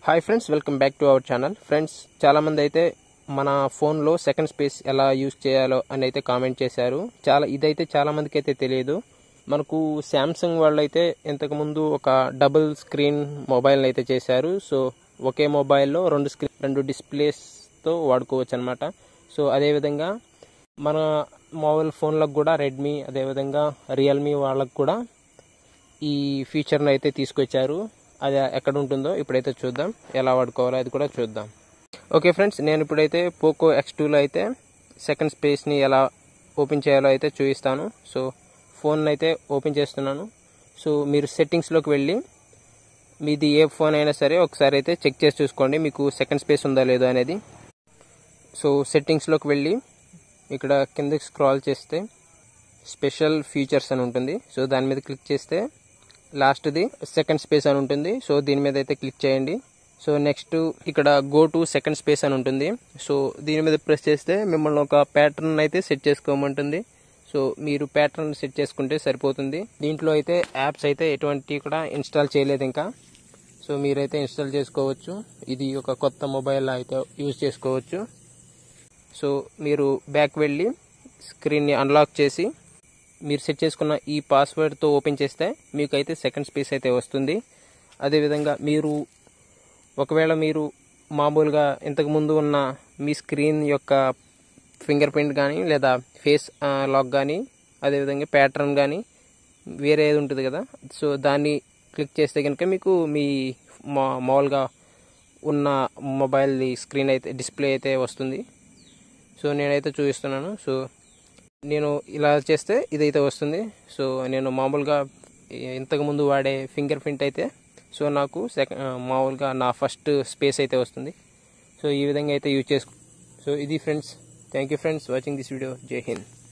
hi friends welcome back to our channel friends చాలామంది అయితే మన ఫోన్లో సెకండ్ స్పేస్ ఎలా యూజ్ చేయాలో అని అయితే కామెంట్ చేశారు చాలా ఇదైతే చాలా మందికి అయితే తెలియదు మనకు శాంసంగ్ వాళ్ళు అయితే ఇంతకుముందు ఒక డబుల్ స్క్రీన్ మొబైల్ అయితే చేశారు సో ఒకే మొబైల్లో రెండు స్క్రీన్ రెండు డిస్ప్లేస్తో వాడుకోవచ్చు అనమాట సో అదేవిధంగా మన మొబైల్ ఫోన్లకు కూడా రెడ్మీ అదేవిధంగా రియల్మీ వాళ్ళకు కూడా ఈ ఫీచర్ని అయితే తీసుకొచ్చారు అది ఎక్కడ ఉంటుందో ఇప్పుడైతే చూద్దాం ఎలా వాడుకోవాలో అది కూడా చూద్దాం ఓకే ఫ్రెండ్స్ నేను ఇప్పుడైతే పోకో ఎక్స్ టూలో అయితే సెకండ్ స్పేస్ని ఎలా ఓపెన్ చేయాలో అయితే చూపిస్తాను సో ఫోన్ అయితే ఓపెన్ చేస్తున్నాను సో మీరు సెట్టింగ్స్లోకి వెళ్ళి మీది ఏ ఫోన్ అయినా సరే ఒకసారి అయితే చెక్ చేసి చూసుకోండి మీకు సెకండ్ స్పేస్ ఉందా లేదో అనేది సో సెట్టింగ్స్లోకి వెళ్ళి ఇక్కడ కిందకి స్క్రాల్ చేస్తే స్పెషల్ ఫీచర్స్ అని ఉంటుంది సో దాని మీద క్లిక్ చేస్తే లాస్ట్ది సెకండ్ స్పేస్ అని ఉంటుంది సో దీని మీద అయితే క్లిక్ చేయండి సో నెక్స్ట్ ఇక్కడ గో టు సెకండ్ స్పేస్ అని ఉంటుంది సో దీని మీద ప్రెస్ చేస్తే మిమ్మల్ని ఒక ప్యాటర్న్ అయితే సెట్ చేసుకోమంటుంది సో మీరు ప్యాటర్న్ సెట్ చేసుకుంటే సరిపోతుంది దీంట్లో అయితే యాప్స్ అయితే ఎటువంటి కూడా ఇన్స్టాల్ చేయలేదు ఇంకా సో మీరైతే ఇన్స్టాల్ చేసుకోవచ్చు ఇది ఒక కొత్త మొబైల్ అయితే యూజ్ చేసుకోవచ్చు సో మీరు బ్యాక్ వెళ్ళి స్క్రీన్ని అన్లాక్ చేసి మీరు సెట్ చేసుకున్న ఈ పాస్వర్డ్తో ఓపెన్ చేస్తే మీకు అయితే సెకండ్ స్పేస్ అయితే వస్తుంది అదేవిధంగా మీరు ఒకవేళ మీరు మామూలుగా ఇంతకుముందు ఉన్న మీ స్క్రీన్ యొక్క ఫింగర్ ప్రింట్ కానీ లేదా ఫేస్ లాక్ కానీ అదేవిధంగా ప్యాటర్న్ కానీ వేరే ఏది ఉంటుంది కదా సో దాన్ని క్లిక్ చేస్తే కనుక మీకు మీ మా మామూలుగా ఉన్న మొబైల్ స్క్రీన్ అయితే డిస్ప్లే అయితే వస్తుంది సో నేనైతే చూపిస్తున్నాను సో నేను ఇలా చేస్తే ఇదైతే వస్తుంది సో నేను మామూలుగా ఇంతకుముందు వాడే ఫింగర్ ప్రింట్ అయితే సో నాకు సెకండ్ మామూలుగా నా ఫస్ట్ స్పేస్ అయితే వస్తుంది సో ఈ విధంగా అయితే యూజ్ చేసుకో సో ఇది friends thank you friends watching this video Jai Hind